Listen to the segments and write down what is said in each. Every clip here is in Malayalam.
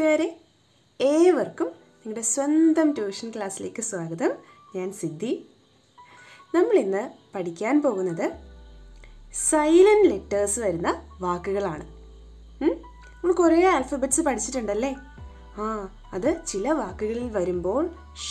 കൂട്ടുകാരെ ഏവർക്കും നിങ്ങളുടെ സ്വന്തം ട്യൂഷൻ ക്ലാസ്സിലേക്ക് സ്വാഗതം ഞാൻ സിദ്ധി നമ്മളിന്ന് പഠിക്കാൻ പോകുന്നത് സൈലൻറ്റ് ലെറ്റേഴ്സ് വരുന്ന വാക്കുകളാണ് ഉം? നമ്മൾ കുറേ ആൽഫബറ്റ്സ് പഠിച്ചിട്ടുണ്ടല്ലേ ആ അത് ചില വാക്കുകളിൽ വരുമ്പോൾ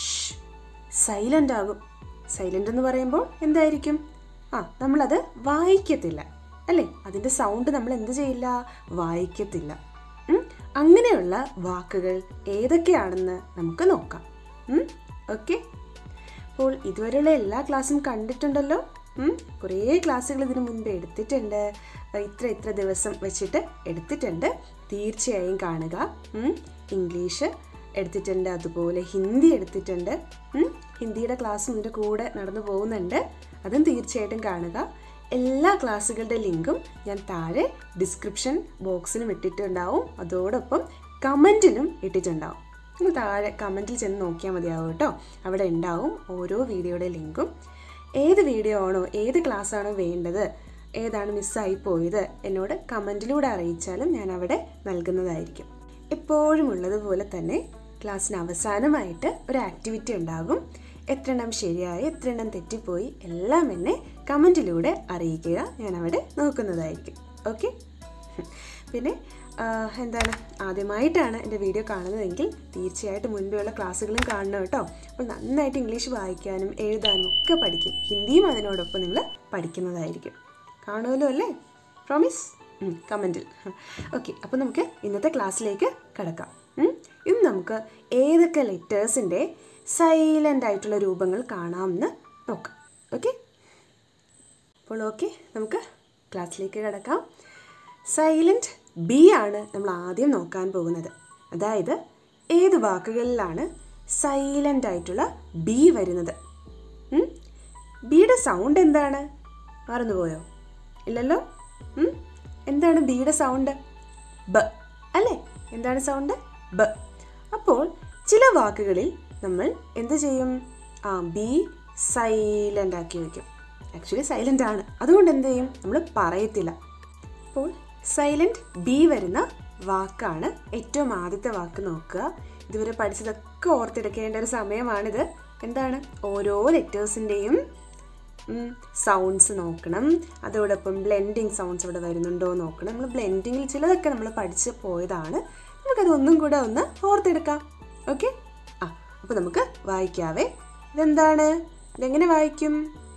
സൈലൻ്റ് ആകും സൈലൻ്റ് എന്ന് പറയുമ്പോൾ എന്തായിരിക്കും ആ നമ്മളത് വായിക്കത്തില്ല അല്ലേ അതിൻ്റെ സൗണ്ട് നമ്മൾ എന്ത് ചെയ്യില്ല വായിക്കത്തില്ല ഉം? അങ്ങനെയുള്ള വാക്കുകൾ ഏതൊക്കെയാണെന്ന് നമുക്ക് നോക്കാം ഓക്കെ അപ്പോൾ ഇതുവരെയുള്ള എല്ലാ ക്ലാസ്സും കണ്ടിട്ടുണ്ടല്ലോ ഉം? കുറേ ക്ലാസ്സുകൾ ഇതിനു മുൻപ് എടുത്തിട്ടുണ്ട് ഇത്ര ഇത്ര ദിവസം വെച്ചിട്ട് എടുത്തിട്ടുണ്ട് തീർച്ചയായും കാണുക ഉം? ഇംഗ്ലീഷ് എടുത്തിട്ടുണ്ട് അതുപോലെ ഹിന്ദി എടുത്തിട്ടുണ്ട് ഉം? ഹിന്ദിയുടെ ക്ലാസ്സും ഇതിൻ്റെ കൂടെ നടന്നു പോകുന്നുണ്ട് അതും തീർച്ചയായിട്ടും കാണുക എല്ലാ ക്ലാസ്സുകളുടെ ലിങ്കും ഞാൻ താഴെ ഡിസ്ക്രിപ്ഷൻ ബോക്സിലും ഇട്ടിട്ടുണ്ടാവും അതോടൊപ്പം കമൻറ്റിലും ഇട്ടിട്ടുണ്ടാവും നിങ്ങൾ താഴെ കമൻറ്റിൽ ചെന്ന് നോക്കിയാൽ മതിയാവും കേട്ടോ അവിടെ ഉണ്ടാവും ഓരോ വീഡിയോയുടെ ലിങ്കും ഏത് വീഡിയോ ആണോ ഏത് ക്ലാസ് ആണോ വേണ്ടത് ഏതാണ് മിസ്സായി പോയത് എന്നോട് കമൻറ്റിലൂടെ അറിയിച്ചാലും ഞാൻ അവിടെ നൽകുന്നതായിരിക്കും എപ്പോഴും ഉള്ളതുപോലെ തന്നെ ക്ലാസ്സിന് അവസാനമായിട്ട് ഒരു ആക്ടിവിറ്റി ഉണ്ടാകും എത്ര എണ്ണം ശരിയായി എത്ര എണ്ണം തെറ്റിപ്പോയി എല്ലാം എന്നെ കമൻറ്റിലൂടെ അറിയിക്കുക ഞാൻ അവിടെ നോക്കുന്നതായിരിക്കും ഓക്കെ പിന്നെ ആ, എന്താണ് ആദ്യമായിട്ടാണ് എൻ്റെ വീഡിയോ കാണുന്നതെങ്കിൽ തീർച്ചയായിട്ടും മുൻപെയുള്ള ക്ലാസ്സുകളും കാണണം കേട്ടോ അപ്പോൾ നന്നായിട്ട് ഇംഗ്ലീഷ് വായിക്കാനും എഴുതാനും ഒക്കെ പഠിക്കും ഹിന്ദിയും അതിനോടൊപ്പം നിങ്ങൾ പഠിക്കുന്നതായിരിക്കും കാണുമല്ലോ അല്ലേ പ്രോമിസ് കമൻറ്റിൽ ഓക്കെ അപ്പോൾ നമുക്ക് ഇന്നത്തെ ക്ലാസ്സിലേക്ക് കിടക്കാം ഉം? ഇന്ന് നമുക്ക് ഏതൊക്കെ ലെറ്റേഴ്സിൻ്റെ സൈലൻ്റ് ആയിട്ടുള്ള രൂപങ്ങൾ കാണാമെന്ന് നോക്കാം ഓക്കെ അപ്പോൾ ഓക്കെ നമുക്ക് ക്ലാസ്സിലേക്ക് കിടക്കാം സൈലൻറ്റ് ബി ആണ് നമ്മൾ ആദ്യം നോക്കാൻ പോകുന്നത് അതായത് ഏത് വാക്കുകളിലാണ് സൈലൻ്റ് ആയിട്ടുള്ള ബി വരുന്നത് ഉം? ബിയുടെ സൗണ്ട് എന്താണ് മറന്നുപോയോ ഇല്ലല്ലോ ഉം? എന്താണ് ബിയുടെ സൗണ്ട് ബ അല്ലേ എന്താണ് സൗണ്ട് ബ അപ്പോൾ ചില വാക്കുകളിൽ നമ്മൾ എന്ത് ചെയ്യും ആ ബി സൈലൻ്റ് ആക്കി വയ്ക്കും ആക്ച്വലി സൈലൻ്റ് ആണ് അതുകൊണ്ട് എന്ത് ചെയ്യും നമ്മൾ പറയത്തില്ല അപ്പോൾ സൈലൻറ്റ് ബി വരുന്ന വാക്കാണ് ഏറ്റവും ആദ്യത്തെ വാക്ക് നോക്കുക ഇതുവരെ പഠിച്ചതൊക്കെ ഓർത്തെടുക്കേണ്ട ഒരു സമയമാണിത് എന്താണ് ഓരോ ലെറ്റേഴ്സിൻ്റെയും സൗണ്ട്സ് നോക്കണം അതോടൊപ്പം ബ്ലെൻഡിങ് സൗണ്ട്സ് ഇവിടെ വരുന്നുണ്ടോ എന്ന് നോക്കണം നമ്മൾ ബ്ലെൻഡിങ്ങിൽ ചിലതൊക്കെ നമ്മൾ പഠിച്ച് പോയതാണ് നമുക്കത് ഒന്നും കൂടെ ഒന്ന് ഓർത്തെടുക്കാം ഓക്കെ ആ അപ്പോൾ നമുക്ക് വായിക്കാവേ ഇതെന്താണ് ഇതെങ്ങനെ വായിക്കും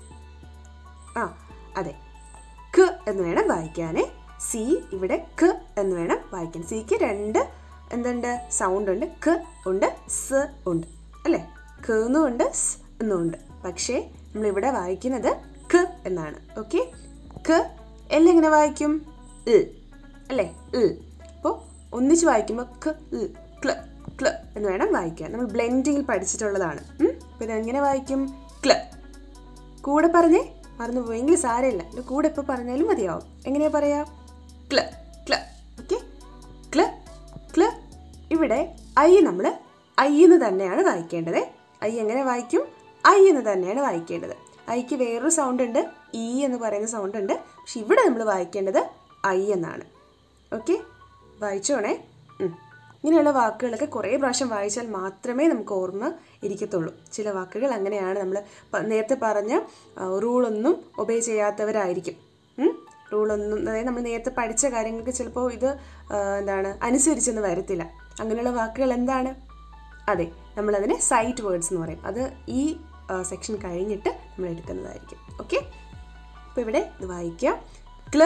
ആ അതെ ക എന്ന് വേണം വായിക്കാനേ സി ഇവിടെ ക എന്ന് വേണം വായിക്കാൻ സിക്ക് രണ്ട് എന്തുണ്ട് സൗണ്ട് ഉണ്ട് ക ഉണ്ട് സ് ഉണ്ട് അല്ലേ ക എന്നും ഉണ്ട് സ് എന്നും ഉണ്ട് പക്ഷേ നമ്മൾ ഇവിടെ വായിക്കുന്നത് ക എന്നാണ് ഓക്കെ ക എല്ലാം എങ്ങനെ വായിക്കും ഇൽ അല്ലേ ഇൽ അപ്പോൾ ഒന്നിച്ച് വായിക്കുമ്പോൾ ക ഇൽ ക്ല ക്ല എന്ന് വേണം വായിക്കാൻ നമ്മൾ ബ്ലെൻഡിങ്ങിൽ പഠിച്ചിട്ടുള്ളതാണ് അപ്പോൾ ഇതെങ്ങനെ വായിക്കും ക്ല കൂടെ പറഞ്ഞേ മറന്നുപോയെങ്കിൽ സാരമില്ല എൻ്റെ കൂടെ ഇപ്പോൾ പറഞ്ഞാലും മതിയാവും എങ്ങനെയാ പറയാ ക്ല ക്ല ഓക്കെ ക്ല ക്ല ഇവിടെ ഐ നമ്മൾ ഐ എന്ന് തന്നെയാണ് വായിക്കേണ്ടത് ഐ എങ്ങനെ വായിക്കും ഐ എന്ന് തന്നെയാണ് വായിക്കേണ്ടത് ഐക്ക് വേറൊരു സൗണ്ട് ഉണ്ട് ഇ എന്ന് പറയുന്ന സൗണ്ട് ഉണ്ട് പക്ഷെ ഇവിടെ നമ്മൾ വായിക്കേണ്ടത് ഐ എന്നാണ് ഓക്കെ വായിച്ചോണേ ഉം. ഇങ്ങനെയുള്ള വാക്കുകളൊക്കെ കുറേ പ്രാവശ്യം വായിച്ചാൽ മാത്രമേ നമുക്ക് ഓർമ്മ ഇരിക്കത്തുള്ളൂ ചില വാക്കുകൾ അങ്ങനെയാണ് നമ്മൾ നേരത്തെ പറഞ്ഞ ആ, റൂളൊന്നും ഒബേ ചെയ്യാത്തവരായിരിക്കും ഉം? റൂളൊന്നും അതായത് നമ്മൾ നേരത്തെ പഠിച്ച കാര്യങ്ങൾക്ക് ചിലപ്പോൾ ഇത് ആ, എന്താണ് അനുസരിച്ചെന്ന് വരത്തില്ല അങ്ങനെയുള്ള വാക്കുകൾ എന്താണ് അതെ നമ്മളതിനെ സൈറ്റ് വേർഡ്സ് എന്ന് പറയും അത് ഈ സെക്ഷൻ കഴിഞ്ഞിട്ട് നമ്മൾ എടുക്കുന്നതായിരിക്കും ഓക്കെ അപ്പോൾ ഇവിടെ ഇത് വായിക്കാം ക്ല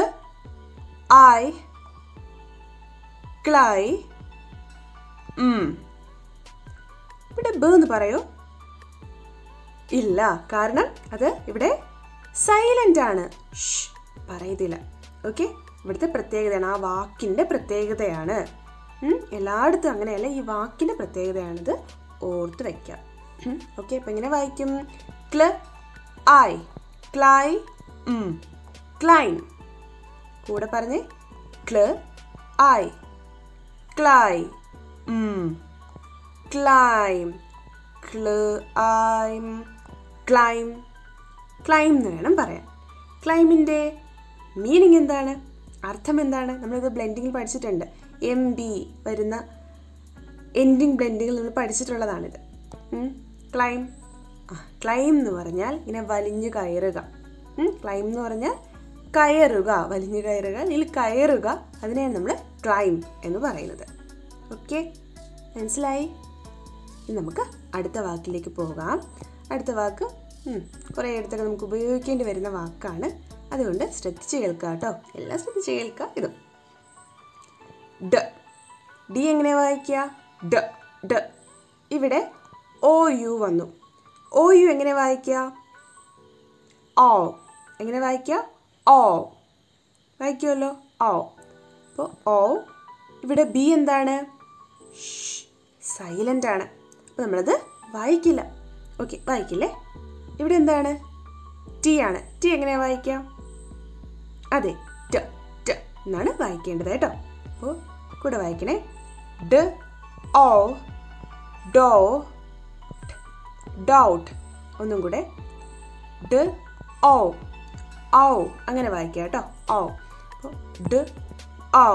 ഐ ക്ലൈ ഉം. ഇവിടെ ബ എന്ന് പറയോ ഇല്ല കാരണം അത് ഇവിടെ സൈലന്റ് ആണ് ഷ്, പറയത്തില്ല ഓക്കെ ഇവിടുത്തെ പ്രത്യേകതയാണ് ആ വാക്കിന്റെ പ്രത്യേകതയാണ് ഉം, എല്ലായിടത്തും അങ്ങനെയല്ല ഈ വാക്കിന്റെ പ്രത്യേകതയാണിത് ഓർത്ത് വെക്കാം ഓക്കെ അപ്പൊ എങ്ങനെ വായിക്കും ക്ല ഐ ക്ലൈ ഉം, ക്ലൈൻ കൂടെ പറഞ്ഞേ ക്ല ഐ ക്ലൈ ഉം. ക്ലൈം ക്ലൈം ക്ലൈം ക്ലൈം എന്ന് വേണം പറയാൻ ക്ലൈമിൻ്റെ മീനിങ് എന്താണ് അർത്ഥം എന്താണ് നമ്മളിത് ബ്ലെൻഡിങ്ങിൽ പഠിച്ചിട്ടുണ്ട് എം ബി വരുന്ന എൻഡിങ് ബ്ലെൻഡിങ്ങിൽ നമ്മൾ പഠിച്ചിട്ടുള്ളതാണിത് ക്ലൈം ആ ക്ലൈം എന്ന് പറഞ്ഞാൽ ഇങ്ങനെ വലിഞ്ഞു കയറുക ക്ലൈം എന്ന് പറഞ്ഞാൽ കയറുക വലിഞ്ഞു കയറുക അല്ലെങ്കിൽ കയറുക അതിനെയാണ് നമ്മൾ ക്ലൈം എന്ന് പറയുന്നത് ഓക്കെ മനസ്സിലായി ഇനി നമുക്ക് അടുത്ത വാക്കിലേക്ക് പോകാം അടുത്ത വാക്ക് ഉം, കുറേ ഇടത്തൊക്കെ നമുക്ക് ഉപയോഗിക്കേണ്ടി വരുന്ന വാക്കാണ് അതുകൊണ്ട് ശ്രദ്ധിച്ച് കേൾക്കുക കേട്ടോ എല്ലാം ശ്രദ്ധിച്ച് കേൾക്കുക ഇതും ഡ ഡി എങ്ങനെ വായിക്കുക ഡ ഡ ഇവിടെ ഓ യു വന്നു ഓ യു എങ്ങനെ വായിക്കുക ഓ എങ്ങനെ വായിക്കുക ഓ വായിക്കുമല്ലോ ഓ അപ്പോൾ ഓ ഇവിടെ ബി എന്താണ് സൈലൻ്റ് ആണ് അപ്പോൾ നമ്മളത് വായിക്കില്ല ഓക്കെ വായിക്കില്ലേ ഇവിടെ എന്താണ് ടി ആണ് ടി എങ്ങനെയാണ് വായിക്കുക അതെ ട് ട് എന്നാണ് വായിക്കേണ്ടത് കേട്ടോ അപ്പോൾ കൂടെ വായിക്കണേ ഡ ഓ ഡോ ഡൗട്ട് ഒന്നും കൂടെ ഡ ഓ ഔ അങ്ങനെ വായിക്കുക കേട്ടോ ഔ അപ്പോൾ ഡ ഔ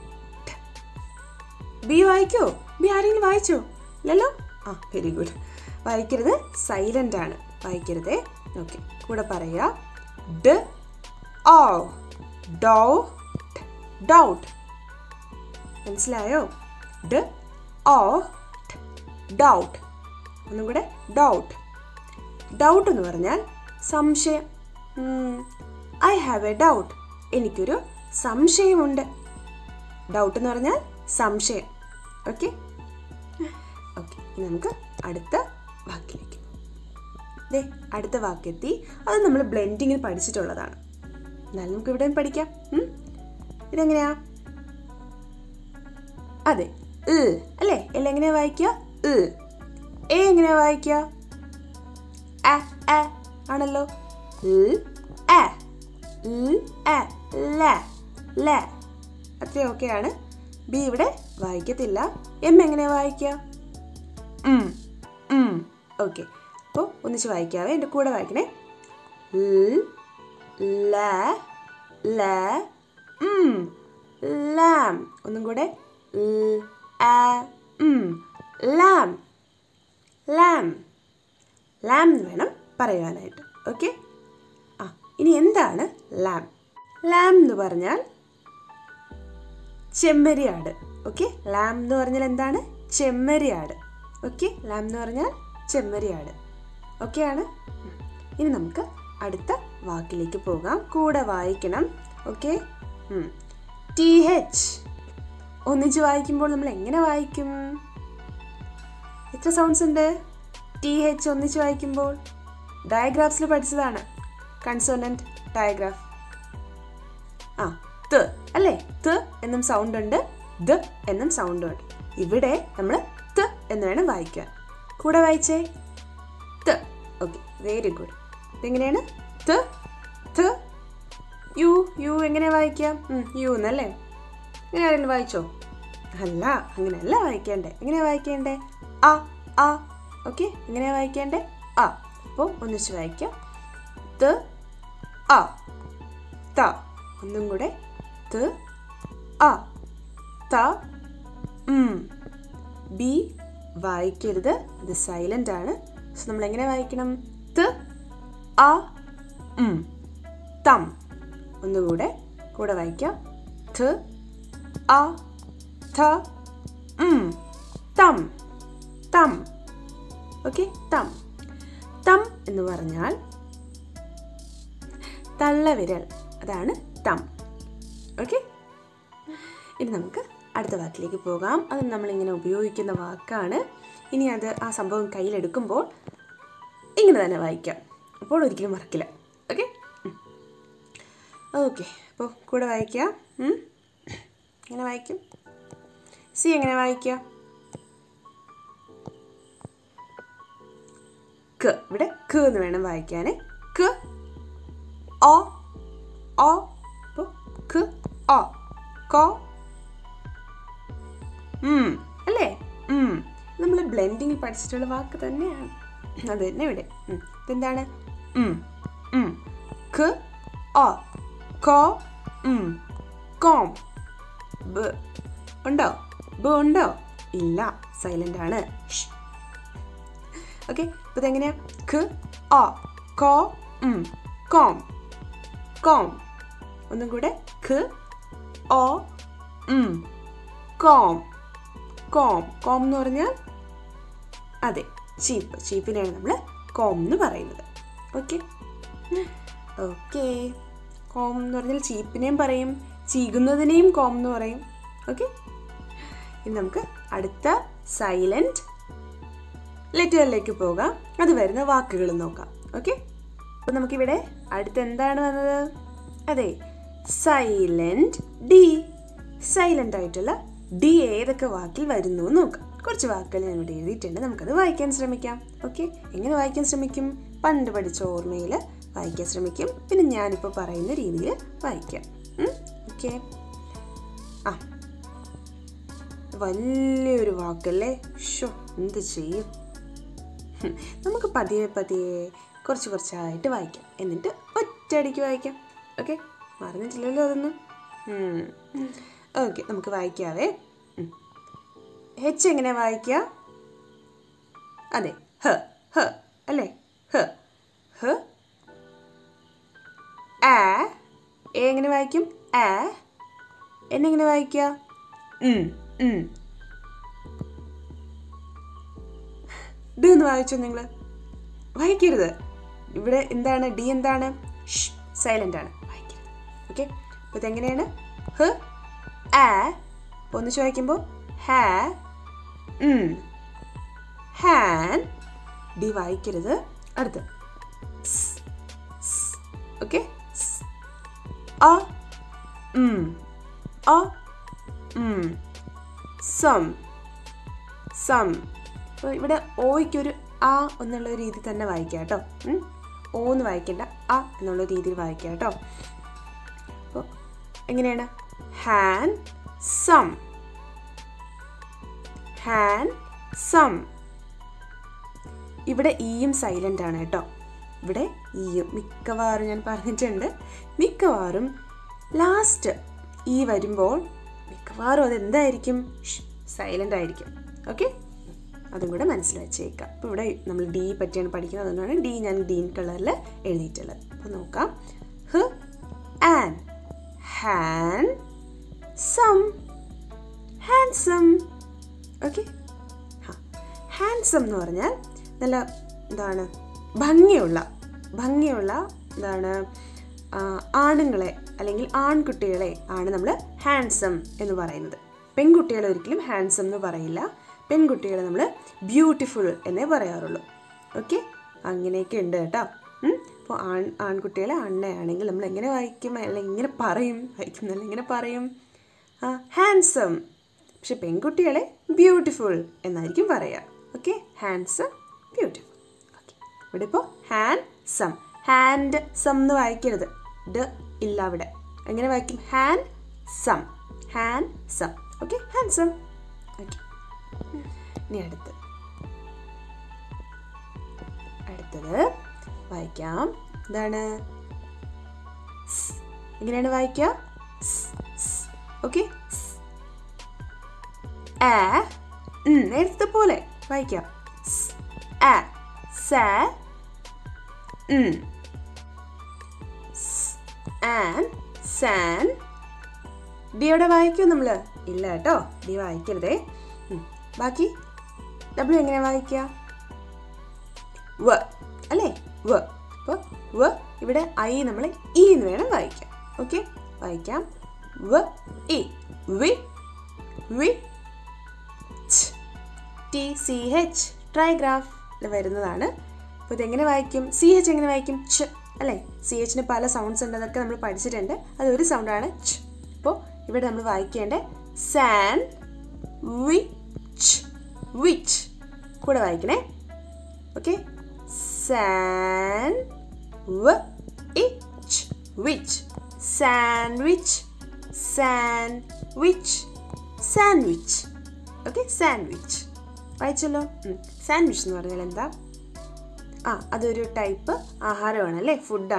ബി വായിക്കോ ബി ആരെങ്കിലും വായിച്ചോ ഇല്ലല്ലോ ആ വെരി ഗുഡ് വായിക്കരുത് സൈലൻ്റ് ആണ് വായിക്കരുതേ ഓക്കെ കൂടെ പറയുക ഡ ഓ ഡോ ഡൗട്ട് മനസ്സിലായോ ഡ ഓ ഡൗട്ട് ഒന്നും കൂടെ ഡൗട്ട് ഡൗട്ട് എന്ന് പറഞ്ഞാൽ സംശയം ഐ ഹാവ് എ ഡൗട്ട് എനിക്കൊരു സംശയമുണ്ട് ഡൗട്ട് എന്ന് പറഞ്ഞാൽ സംശയം ഓക്കെ ഓക്കെ ഇനി നമുക്ക് അടുത്ത വാക്കിലേക്ക് പോകാം. ദേ അടുത്ത വാക്കെത്തി അത് നമ്മൾ ബ്ലെൻഡിങ്ങിൽ പഠിച്ചിട്ടുള്ളതാണ് എന്നാലും നമുക്ക് ഇവിടെ പഠിക്കാം ഉം? ഇതെങ്ങനെയാ അതെ ഇ അല്ലേ എല്ലാം എങ്ങനെയാ വായിക്കുക ഇ എ എങ്ങനെയാ വായിക്കുക അ അ ആണല്ലോ ഇ അ ഇ അ ല ല അത്രയും ഓക്കെയാണ് ബി ഇവിടെ വായിക്കത്തില്ല എം എങ്ങനെ വായിക്കുക ഓക്കെ അപ്പോൾ ഒന്നിച്ച് വായിക്കാവേ എൻ്റെ കൂടെ വായിക്കണേ ൽ ല ല ഉം ലാം ഒന്നും കൂടെ ൽ ആ ഉം ലാം ലാം ലാം എന്ന് വേണം പറയുവാനായിട്ട് ഓക്കെ ആ ഇനി എന്താണ് ലാം ലാം എന്ന് പറഞ്ഞാൽ ചെമ്മരിയാട് ഓക്കെ ലാം എന്ന് പറഞ്ഞാൽ എന്താണ് ചെമ്മരിയാട് ഓക്കെ ലാം എന്ന് പറഞ്ഞാൽ ചെമ്മരിയാട് ഓക്കെയാണ് ഉം. ഇനി നമുക്ക് അടുത്ത വാക്കിലേക്ക് പോകാം കൂടെ വായിക്കണം ഓക്കെ ടി എച്ച് ഒന്നിച്ച് വായിക്കുമ്പോൾ നമ്മൾ എങ്ങനെ വായിക്കും എത്ര സൗണ്ട്സ് ഉണ്ട് ടി എച്ച് ഒന്നിച്ച് വായിക്കുമ്പോൾ ഡയഗ്രാഫ്സിൽ പഠിച്ചതാണ് കൺസോണൻറ്റ് ഡയഗ്രാഫ് ആ ത് അല്ലേ ത് എന്നും സൗണ്ട് ഉണ്ട് ദ എന്നും സൗണ്ടും ഉണ്ട് ഇവിടെ നമ്മൾ ത് എന്ന് വേണം വായിക്കാൻ കൂടെ വായിച്ചേ ത് ഓക്കെ വെരി ഗുഡ് ഇതെങ്ങനെയാണ് ത് ത് യു യു എങ്ങനെ വായിക്കാം ഉം, യു എന്നല്ലേ ഇങ്ങനെ ആരെങ്കിലും വായിച്ചോ അല്ല അങ്ങനെയല്ല വായിക്കേണ്ടേ എങ്ങനെയാ വായിക്കേണ്ടേ ആ ആ ഓക്കെ എങ്ങനെയാ വായിക്കേണ്ടേ ആ അപ്പോൾ ഒന്നിച്ച് വായിക്കാം ത് ആ ത ഒന്നും കൂടെ ത് ആ ത ഉം ബി വായിക്കരുത് അത് സൈലൻ്റ് ആണ് സോ നമ്മൾ എങ്ങനെ വായിക്കണം ത് ആ ഉം തം ഒന്നുകൂടെ കൂടെ വായിക്കാം ത് ആ ഥ ഉം തം തം ഓക്കെ തം തം എന്ന് പറഞ്ഞാൽ തള്ളവിരൽ അതാണ് തം ഓക്കെ ഇനി നമുക്ക് അടുത്ത വാക്കിലേക്ക് പോകാം അത് നമ്മളിങ്ങനെ ഉപയോഗിക്കുന്ന വാക്കാണ് ഇനി അത് ആ സംഭവം കയ്യിലെടുക്കുമ്പോൾ ഇങ്ങനെ തന്നെ വായിക്കാം അപ്പോൾ ഒരിക്കലും മറക്കില്ല ഓക്കെ ഓക്കെ അപ്പോൾ കൂടെ വായിക്കാം ഉം. എങ്ങനെ വായിക്കും സി എങ്ങനെ വായിക്കുക ക ഇവിടെ ക എന്ന് വേണം വായിക്കാൻ ക ഓ ഓ അപ്പോൾ ക ഓ കോ ഉം, അല്ലേ നമ്മൾ ബ്ലെൻഡിങ്ങിൽ പഠിച്ചിട്ടുള്ള വാക്ക് തന്നെയാണ് അത് തന്നെ ഇവിടെ ഉം. ഇതെന്താണ് ഉം, ഉം. ക ഓ കോ ഉം, കോം ബ ഉണ്ടോ ബ ഉണ്ടോ ഇല്ല സൈലൻ്റ് ആണ് ഓക്കെ അപ്പോൾ ഇതെങ്ങനെയാ ഖ ആ കോ ഉം കോം കോം ഒന്നും കൂടെ ഖ ഓ ഉം കോം കോം കോം എന്ന് പറഞ്ഞാൽ അതെ ചീപ്പ് ചീപ്പിനെയാണ് നമ്മൾ കോം എന്ന് പറയുന്നത് ഓക്കെ ഓക്കെ കോം എന്ന് പറഞ്ഞാൽ ചീപ്പിനെയും പറയും ചീകുന്നതിനെയും കോം എന്ന് പറയും ഓക്കെ ഇനി നമുക്ക് അടുത്ത സൈലൻറ്റ് ലെറ്ററിലേക്ക് പോകാം അത് വരുന്ന വാക്കുകൾ നോക്കാം ഓക്കെ അപ്പോൾ നമുക്കിവിടെ അടുത്ത് എന്താണ് വന്നത് അതെ സൈലൻറ്റ് ഡി സൈലൻ്റ് ആയിട്ടുള്ള ഡി ഏതൊക്കെ വാക്കിൽ വരുന്നു എന്ന് നോക്കാം കുറച്ച് വാക്കുകൾ ഞാൻ ഇവിടെ എഴുതിയിട്ടുണ്ട് നമുക്കത് വായിക്കാൻ ശ്രമിക്കാം ഓക്കെ എങ്ങനെ വായിക്കാൻ ശ്രമിക്കും പണ്ട് പഠിച്ച ഓർമ്മയിൽ വായിക്കാൻ ശ്രമിക്കും പിന്നെ ഞാനിപ്പോൾ പറയുന്ന രീതിയിൽ വായിക്കാം ഓക്കെ ആ വലിയൊരു വാക്കല്ലേ ഷോ എന്ത് ചെയ്യും ഹും, നമുക്ക് പതിയെ പതിയെ കുറച്ച് കുറച്ചായിട്ട് വായിക്കാം എന്നിട്ട് ഒറ്റയടിക്ക് വായിക്കാം ഓക്കെ മറന്നിട്ടില്ലല്ലോ അതൊന്നും ഓക്കെ നമുക്ക് വായിക്കാവേ ഹെച്ച് എങ്ങനെ വായിക്കുക അതെ ഹ ഹ അല്ലേ ഹ ഹ ആ എ എങ്ങനെ വായിക്കും ആ എന്നെങ്ങനെ വായിക്കുക ഉം, ഉം. ഡി ഒന്ന് വായിച്ചോ നിങ്ങൾ വായിക്കരുത് ഇവിടെ എന്താണ് ഡി എന്താണ് സൈലൻ്റ് ആണ് വായിക്കരുത് ഓക്കെ അപ്പോൾ ഇതെങ്ങനെയാണ് ഹ ആ ഒന്നിച്ച് വായിക്കുമ്പോൾ ഹാ ഉം. ഹാൻ ഡി വായിക്കരുത് അടുത്ത് ഓക്കെ അ ഉം അ ഉം സം സം അപ്പോൾ ഇവിടെ ഓയ്ക്കൊരു ആ എന്നുള്ള രീതി തന്നെ വായിക്കുക കേട്ടോ ഉം. ഓ എന്ന് വായിക്കേണ്ട അ എന്നുള്ള രീതിയിൽ വായിക്കുക കേട്ടോ അപ്പോൾ എങ്ങനെയാണ് ഹാൻ സം ഹാൻ സം ഇവിടെ ഈയും സൈലൻ്റ് ആണ് കേട്ടോ ഇവിടെ ഈയും മിക്കവാറും ഞാൻ പറഞ്ഞിട്ടുണ്ട് മിക്കവാറും ലാസ്റ്റ് ഈ വരുമ്പോൾ മിക്കവാറും അത് എന്തായിരിക്കും സൈലൻ്റ് ആയിരിക്കും ഓക്കെ അതും കൂടെ മനസ്സിൽ വെച്ചേക്കാം അപ്പോൾ ഇവിടെ നമ്മൾ ഡി പറ്റിയാണ് പഠിക്കുന്നത് അതുകൊണ്ടാണ് ഡി ഞാൻ ഗ്രീൻ കളറിൽ എഴുതിയിട്ടുള്ളത് അപ്പോൾ നോക്കാം ഹ് ആൻ handsome handsome okay handsome എന്ന് പറഞ്ഞാൽ നല്ല എന്താണ് ഭംഗിയുള്ള ഭംഗിയുള്ള എന്താണ് ആ, ആണുങ്ങളെ അല്ലെങ്കിൽ ആൺകുട്ടികളെ ആണ് നമ്മൾ ഹാൻസം എന്ന് പറയുന്നത് പെൺകുട്ടികളെ ഒരിക്കലും ഹാൻസം എന്ന് പറയില്ല പെൺകുട്ടികളെ നമ്മൾ ബ്യൂട്ടിഫുൾ എന്നേ പറയാറുള്ളൂ ഓക്കെ അങ്ങനെയൊക്കെ ഉണ്ട് കേട്ടോ അപ്പോൾ ആൺ ആൺകുട്ടികളെ അണ്ണയാണെങ്കിൽ നമ്മൾ എങ്ങനെ വായിക്കും അല്ലെങ്കിൽ ഇങ്ങനെ പറയും വായിക്കും എന്നല്ല ഇങ്ങനെ പറയും ഹാൻസം പക്ഷെ പെൺകുട്ടികളെ ബ്യൂട്ടിഫുൾ എന്നായിരിക്കും പറയുക ഓക്കെ ഹാൻസം ബ്യൂട്ടിഫുൾ ഓക്കെ ഇവിടെ ഇപ്പോൾ ഹാൻഡ് സം ഹാൻഡ് സം എന്ന് വായിക്കരുത് ഡ ഇല്ല അവിടെ എങ്ങനെ വായിക്കും handsome handsome okay handsome okay ഇനി അടുത്ത് അടുത്തത് വായിക്കാം എന്താണ് സ്. എങ്ങനെയാണ് വായിക്കുക ഓക്കെ ആ ഉം, നേരത്തെ പോലെ വായിക്കാം സ്, ആ സ ഉം. സ്, ആൻ സാൻ ഡി അവിടെ വായിക്കോ നമ്മൾ ഇല്ല കേട്ടോ ഡി വായിക്കരുതേ ഉം. ബാക്കി ഡബ്ല്യു എങ്ങനെ വായിക്കുക വ അല്ലേ വ അപ്പോൾ വ ഇവിടെ ഐ നമ്മൾ ഇ എന്ന് വേണം വായിക്കാം ഓക്കെ വായിക്കാം വ ഇ വി വി ടി സി എച്ച് ട്രൈഗ്രാഫിൽ വരുന്നതാണ് അപ്പോൾ ഇതെങ്ങനെ വായിക്കും സി എച്ച് എങ്ങനെ വായിക്കും ച്ച് അല്ലേ സി എച്ചിന് പല സൗണ്ട്സ് ഉണ്ട് അതൊക്കെ നമ്മൾ പഠിച്ചിട്ടുണ്ട് അത് ഒരു സൗണ്ടാണ് ച്ച് അപ്പോൾ ഇവിടെ നമ്മൾ വായിക്കേണ്ട സാൻ വിച്ച് വിച്ച് കൂടെ വായിക്കണേ ഓക്കെ സാൻ വ ഇച്ച് വിച്ച് sandwich sandwich sandwich okay sandwich വായിച്ചല്ലോ സാൻഡ്വിച്ച് എന്ന് പറഞ്ഞാൽ എന്താ ആ അതൊരു ടൈപ്പ് ആഹാരമാണ് അല്ലേ ഫുഡാണ്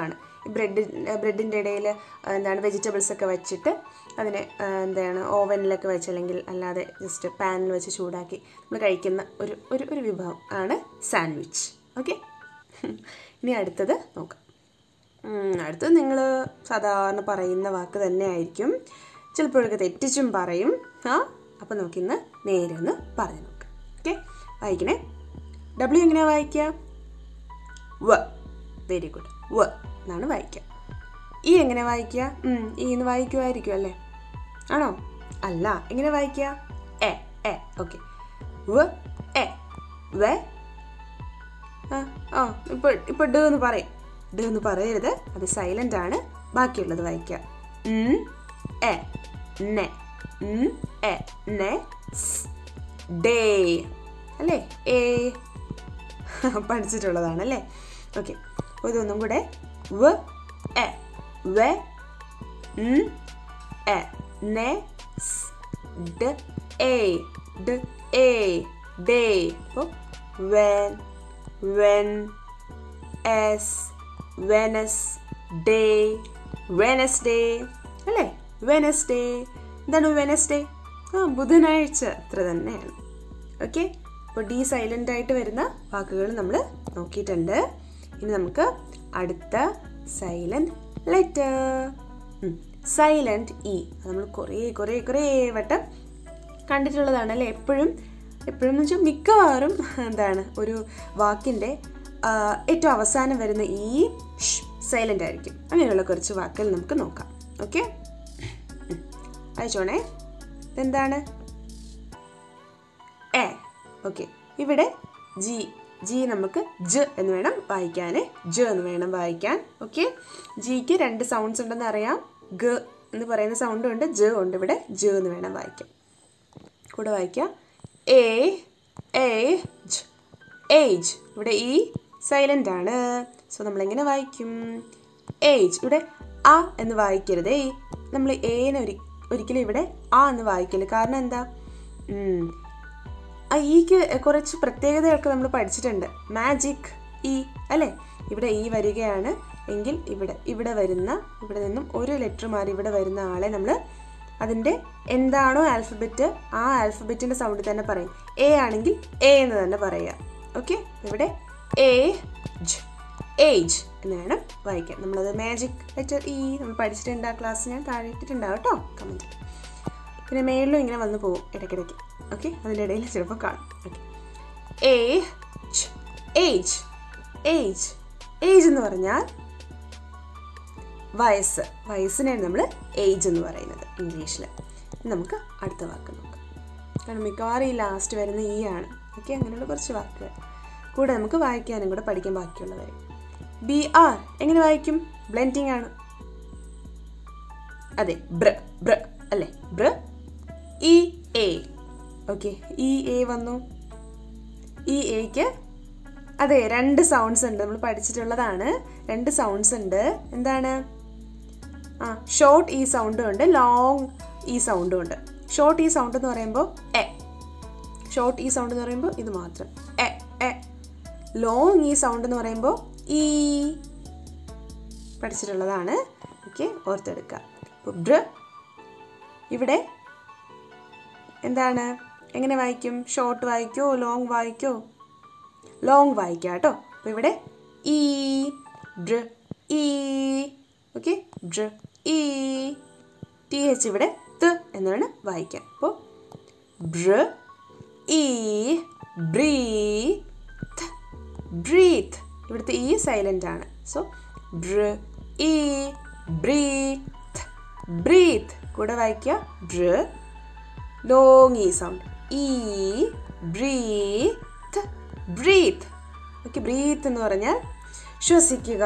ബ്രെഡ് ബ്രെഡിൻ്റെ ഇടയിൽ എന്താണ് വെജിറ്റബിൾസ് ഒക്കെ വെച്ചിട്ട് അതിനെ ആ, എന്താണ് ഓവനിലൊക്കെ വെച്ച് അല്ലെങ്കിൽ അല്ലാതെ ജസ്റ്റ് പാനിൽ വെച്ച് ചൂടാക്കി നമ്മൾ കഴിക്കുന്ന ഒരു ഒരു ഒരു വിഭവം ആണ് സാൻഡ്വിച്ച് ഓക്കെ ഇനി അടുത്തത് നോക്കാം ഉം, അടുത്തത് നിങ്ങൾ സാധാരണ പറയുന്ന വാക്ക് തന്നെ ആയിരിക്കും ചിലപ്പോഴൊക്കെ തെറ്റിച്ചും പറയും ആ അപ്പം നമുക്കിന്ന് നേരെ ഒന്ന് പറഞ്ഞു നോക്കാം ഓക്കെ വായിക്കണേ ഡബ്ല്യു എങ്ങനെയാണ് വായിക്കുക വ വെരി ഗുഡ് വ എന്നാണ് വായിക്കുക ഈ എങ്ങനെ വായിക്കുക ഉം, ഈ എന്ന് വായിക്കുമായിരിക്കും അല്ലേ ആണോ അല്ല എങ്ങനെ വായിക്കുക എ എ ഓക്കെ വ എ വെ ആ ആ ഇപ്പോൾ ഇപ്പോൾ ഡ എന്ന് പറയും ഡ എന്ന് പറയരുത് അത് സൈലൻ്റ് ആണ് ബാക്കിയുള്ളത് വായിക്കുക ഉം, എ നെ ഉം, എ നെ സ്, ഡേ അല്ലേ ഏ പഠിച്ചിട്ടുള്ളതാണ് അല്ലേ ഓക്കെ അപ്പോൾ ഇതൊന്നും കൂടെ വ എ വെ ഉം, എ നെ സ്, ഡ എ ഡ എ ഡേ അപ്പോൾ വെൻ വെൻ എസ് വെനസ് ഡേ വെനസ്ഡേ അല്ലേ വെനസ്ഡേ എന്താണ് വെനസ്ഡേ ആ ബുധനാഴ്ച അത്ര തന്നെയാണ് ഓക്കെ അപ്പോൾ ഡി സൈലൻ്റ് ആയിട്ട് വരുന്ന വാക്കുകൾ നമ്മൾ നോക്കിയിട്ടുണ്ട് ഇനി നമുക്ക് അടുത്ത സൈലൻറ്റ് ലെറ്റർ സൈലൻറ്റ് ഇ നമ്മൾ കുറേ കുറേ കുറേ വട്ടം കണ്ടിട്ടുള്ളതാണ് അല്ലേ എപ്പോഴും എപ്പോഴും എന്ന് വെച്ചാൽ മിക്കവാറും എന്താണ് ഒരു വാക്കിൻ്റെ ആ, ഏറ്റവും അവസാനം വരുന്ന ഈ സൈലൻ്റ് ആയിരിക്കും അങ്ങനെയുള്ള കുറച്ച് വാക്കുകൾ നമുക്ക് നോക്കാം ഓക്കെ അയച്ചോണേ ഇതെന്താണ് എ ഓക്കെ ഇവിടെ ജി ജി നമുക്ക് ജ് എന്ന് വേണം വായിക്കാൻ ജ് എന്ന് വേണം വായിക്കാൻ ഓക്കെ ജിക്ക് രണ്ട് സൗണ്ട്സ് ഉണ്ടെന്ന് അറിയാം ഗ എന്ന് പറയുന്ന സൗണ്ടും ഉണ്ട് ജ് ഉണ്ട് ഇവിടെ ജ് എന്ന് വേണം വായിക്കാൻ കൂടെ വായിക്കാം എ എ ജ് ഏജ് ഇവിടെ ഈ സൈലൻ്റ് ആണ് സോ നമ്മളെങ്ങനെ വായിക്കും ഏജ് ഇവിടെ ആ എന്ന് വായിക്കരുതേ നമ്മൾ ഏനെ ഒരി ഒരിക്കലും ഇവിടെ ആ എന്ന് വായിക്കില്ല കാരണം എന്താ ഉം, ആ ഈക്ക് കുറച്ച് പ്രത്യേകതകളൊക്കെ നമ്മൾ പഠിച്ചിട്ടുണ്ട് മാജിക് ഈ അല്ലേ ഇവിടെ ഈ വരികയാണ് എങ്കിൽ ഇവിടെ ഇവിടെ വരുന്ന ഇവിടെ നിന്നും ഒരു ലെറ്റർ മാറി ഇവിടെ വരുന്ന ആളെ നമ്മൾ അതിൻ്റെ എന്താണോ ആൽഫബറ്റ് ആ ആൽഫബറ്റിൻ്റെ സൗണ്ടിൽ തന്നെ പറയും എ ആണെങ്കിൽ എ എന്ന് തന്നെ പറയുക ഓക്കെ ഇവിടെ എ ജ് ഏജ് എന്ന് വേണം വായിക്കാൻ നമ്മളത് മാജിക് ലെറ്റർ ഇ നമ്മൾ പഠിച്ചിട്ടുണ്ട് ആ ക്ലാസ് ഞാൻ താഴെ ഇട്ടിട്ടുണ്ടാവും കേട്ടോ കമൻറ്റ് പിന്നെ മേളിലും ഇങ്ങനെ വന്നു പോകും ഇടയ്ക്കിടയ്ക്ക് ഓക്കെ അതിൻ്റെ ഇടയിൽ ചിലപ്പോൾ കാണും okay age age age age എന്ന് പറഞ്ഞാൽ വയസ്സ് വയസ്സിനെയാണ് നമ്മൾ ഏജ് എന്ന് പറയുന്നത് ഇംഗ്ലീഷിൽ നമുക്ക് അടുത്ത വാക്ക് നോക്കാം കാരണം മിക്കവാറും ഈ ലാസ്റ്റ് വരുന്ന ഈ ആണ് ഓക്കെ അങ്ങനെയുള്ള കുറച്ച് വാക്കുകൾ കൂടെ നമുക്ക് വായിക്കാനും കൂടെ പഠിക്കാൻ ബാക്കിയുള്ളവർ ബി ആർ എങ്ങനെ വായിക്കും ബ്ലെൻഡിങ് ആണ് അതെ ബ്ര ബ്ര അല്ലേ ബ്ര ഇ എ ഓക്കെ ഇ എ വന്നു ഈ എക്ക് അതെ രണ്ട് സൗണ്ട്സ് ഉണ്ട് നമ്മൾ പഠിച്ചിട്ടുള്ളതാണ് രണ്ട് സൗണ്ട്സ് ഉണ്ട് എന്താണ് ആ ഷോർട്ട് ഈ സൗണ്ടും ഉണ്ട് ലോങ് ഈ സൗണ്ടും ഉണ്ട് ഷോർട്ട് ഈ സൗണ്ട് എന്ന് പറയുമ്പോൾ എ ഷോർട്ട് ഈ സൗണ്ട് എന്ന് പറയുമ്പോൾ ഇത് മാത്രം A A long E sound എന്ന് പറയുമ്പോൾ ഈ പഠിച്ചിട്ടുള്ളതാണ് ഓക്കെ ഓർത്തെടുക്കുക അപ്പോൾ ബ്ര ഇവിടെ എന്താണ് എങ്ങനെ വായിക്കും ഷോർട്ട് വായിക്കോ ലോങ് വായിക്കോ ലോങ് വായിക്കാം കേട്ടോ അപ്പോൾ ഇവിടെ ഈ ഡ്ര ഈ ഓക്കെ ഡ്ര ഈ ടി എച്ച് ഇവിടെ ത് എന്നാണ് വായിക്കാം അപ്പോൾ ബ്ര ഈ ബ്രീത്ത് ബ്രീത്ത് ഇവിടുത്തെ ഈ സൈലൻ്റ് ആണ് സോ ബ്ര ഈ ബ്രീത്ത് ബ്രീത്ത് കൂടെ വായിക്കുക ബ്ര ലോങ് ഈ സൗണ്ട് ഈ ബ്രീത്ത് ബ്രീത്ത് ഓക്കെ ബ്രീത്ത് എന്ന് പറഞ്ഞാൽ ശ്വസിക്കുക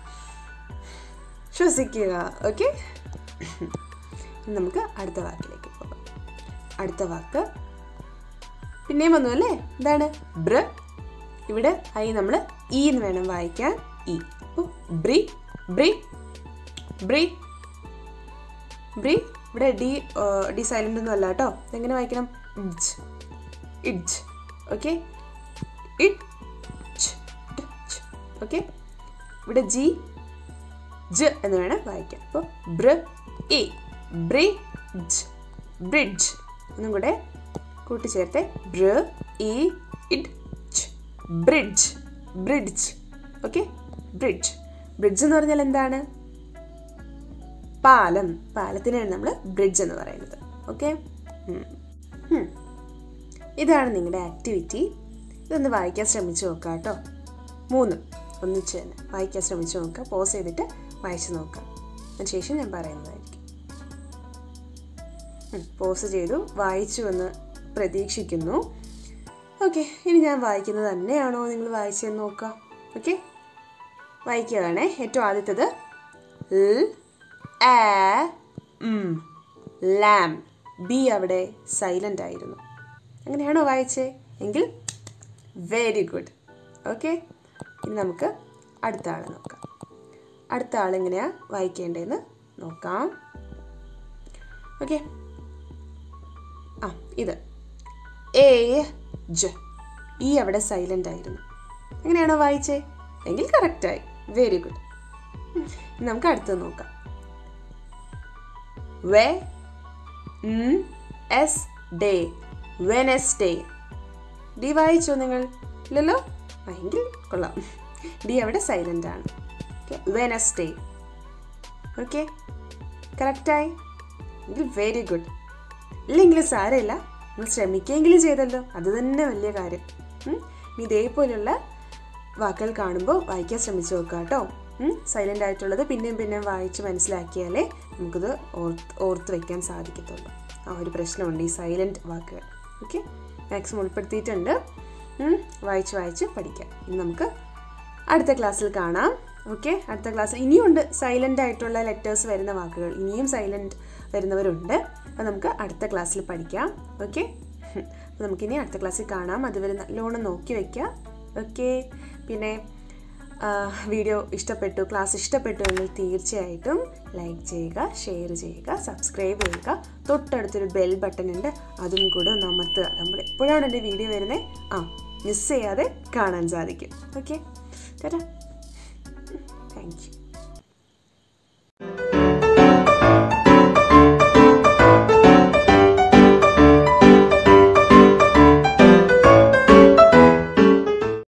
ശ്വസിക്കുക ഓക്കെ നമുക്ക് അടുത്ത വാക്കിലേക്ക് പോകാം അടുത്ത വാക്ക് പിന്നെയും വന്നു അല്ലേ എന്താണ് ബ്ര ഇവിടെ ഐ നമ്മൾ ഇ എന്ന് വേണം വായിക്കാൻ ഇ അപ്പോൾ ബ്രി ബ്രി ബ്രി ബ്രി ഇവിടെ ഡി ഡി സൈലൻ്റ് ഒന്നും അല്ല കേട്ടോ എങ്ങനെ വായിക്കണം ഇഡ്ജ് ഇഡ്ജ് ഓക്കെ ഇഡ് ഓക്കെ ഇവിടെ ജി ജ് എന്ന് വേണം വായിക്കാൻ അപ്പോൾ ബ്ര ഇ ബ്രിഡ്ജ് ബ്രിഡ്ജ് ഒന്നും കൂടെ കൂട്ടിച്ചേർത്തെ ബ്ര ഇ ഇഡ് bridge bridge okay bridge bridge എന്ന് പറഞ്ഞാൽ എന്താണ് പാലം പാലത്തിനാണ് നമ്മൾ ബ്രിഡ്ജ് എന്ന് പറയുന്നത് ഓക്കെ ഇതാണ് നിങ്ങളുടെ ആക്ടിവിറ്റി ഇതൊന്ന് വായിക്കാൻ ശ്രമിച്ചു നോക്കാം കേട്ടോ മൂന്നും ഒന്നിച്ച് തന്നെ വായിക്കാൻ ശ്രമിച്ചു നോക്കുക പോസ് ചെയ്തിട്ട് വായിച്ചു നോക്കാം അതിനുശേഷം ഞാൻ പറയുന്നതായിരിക്കും പോസ് ചെയ്തു വായിച്ചു എന്ന് പ്രതീക്ഷിക്കുന്നു ഓക്കെ ഇനി ഞാൻ വായിക്കുന്നത് തന്നെയാണോ നിങ്ങൾ വായിച്ചെന്ന് നോക്കാം ഓക്കെ വായിക്കുകയാണേ ഏറ്റവും ആദ്യത്തത് ൽ ആ ഉം ലാം ബി അവിടെ സൈലൻ്റ് ആയിരുന്നു അങ്ങനെയാണോ വായിച്ചേ എങ്കിൽ വെരി ഗുഡ് ഓക്കെ ഇനി നമുക്ക് അടുത്ത ആളെ നോക്കാം അടുത്ത ആൾ എങ്ങനെയാണ് വായിക്കേണ്ടതെന്ന് നോക്കാം ഓക്കെ ആ ഇത് എ ജ് ഈ അവിടെ സൈലൻ്റ് ആയിരുന്നു എങ്ങനെയാണോ വായിച്ചേ എങ്കിൽ കറക്റ്റായി വെരി ഗുഡ് നമുക്ക് അടുത്തത് നോക്കാം വെ എസ് ഡേ വെനസ്ഡേ ഡി വായിച്ചോ നിങ്ങൾ ഇല്ലല്ലോ ആ, എങ്കിൽ കൊള്ളാം ഡി അവിടെ സൈലൻ്റ് ആണ് ഓക്കെ വെനസ്ഡേ ഓക്കെ കറക്റ്റായി എങ്കിൽ വെരി ഗുഡ് ഇല്ലെങ്കിൽ സാരമില്ല നിങ്ങൾ ശ്രമിക്കുകയെങ്കിലും ചെയ്തല്ലോ അത് തന്നെ വലിയ കാര്യം ഉം. ഇനി ഇതേപോലുള്ള വാക്കുകൾ കാണുമ്പോൾ വായിക്കാൻ ശ്രമിച്ചു നോക്കുക കേട്ടോ സൈലൻ്റ് ആയിട്ടുള്ളത് പിന്നെയും പിന്നെയും വായിച്ച് മനസ്സിലാക്കിയാലേ നമുക്കിത് ഓർത്ത് ഓർത്ത് വയ്ക്കാൻ സാധിക്കത്തുള്ളൂ ആ ഒരു പ്രശ്നമുണ്ട് ഈ സൈലൻറ്റ് വാക്കുകൾ ഓക്കെ മാക്സിമം ഉൾപ്പെടുത്തിയിട്ടുണ്ട് ഉം. വായിച്ച് വായിച്ച് പഠിക്കാം ഇനി നമുക്ക് അടുത്ത ക്ലാസ്സിൽ കാണാം ഓക്കെ അടുത്ത ക്ലാസ് ഇനിയുണ്ട് സൈലൻ്റ് ആയിട്ടുള്ള ലെറ്റേഴ്സ് വരുന്ന വാക്കുകൾ ഇനിയും സൈലൻ്റ് വരുന്നവരുണ്ട് അപ്പോൾ നമുക്ക് അടുത്ത ക്ലാസ്സിൽ പഠിക്കാം ഓക്കെ അപ്പോൾ നമുക്കിനി അടുത്ത ക്ലാസ്സിൽ കാണാം അതുവരെ നല്ലോണം നോക്കി വയ്ക്കുക ഓക്കെ പിന്നെ ആ, വീഡിയോ ഇഷ്ടപ്പെട്ടു ക്ലാസ് ഇഷ്ടപ്പെട്ടു എങ്കിൽ തീർച്ചയായിട്ടും ലൈക്ക് ചെയ്യുക ഷെയർ ചെയ്യുക സബ്സ്ക്രൈബ് ചെയ്യുക തൊട്ടടുത്തൊരു ബെൽ ബട്ടൺ ഉണ്ട് അതും കൂടെ ഒന്ന് അമർത്തുക നമ്മൾ എപ്പോഴാണ് എൻ്റെ വീഡിയോ വരുന്നത് ആ മിസ് ചെയ്യാതെ കാണാൻ സാധിക്കും ഓക്കെ ചേട്ടാ താങ്ക് യു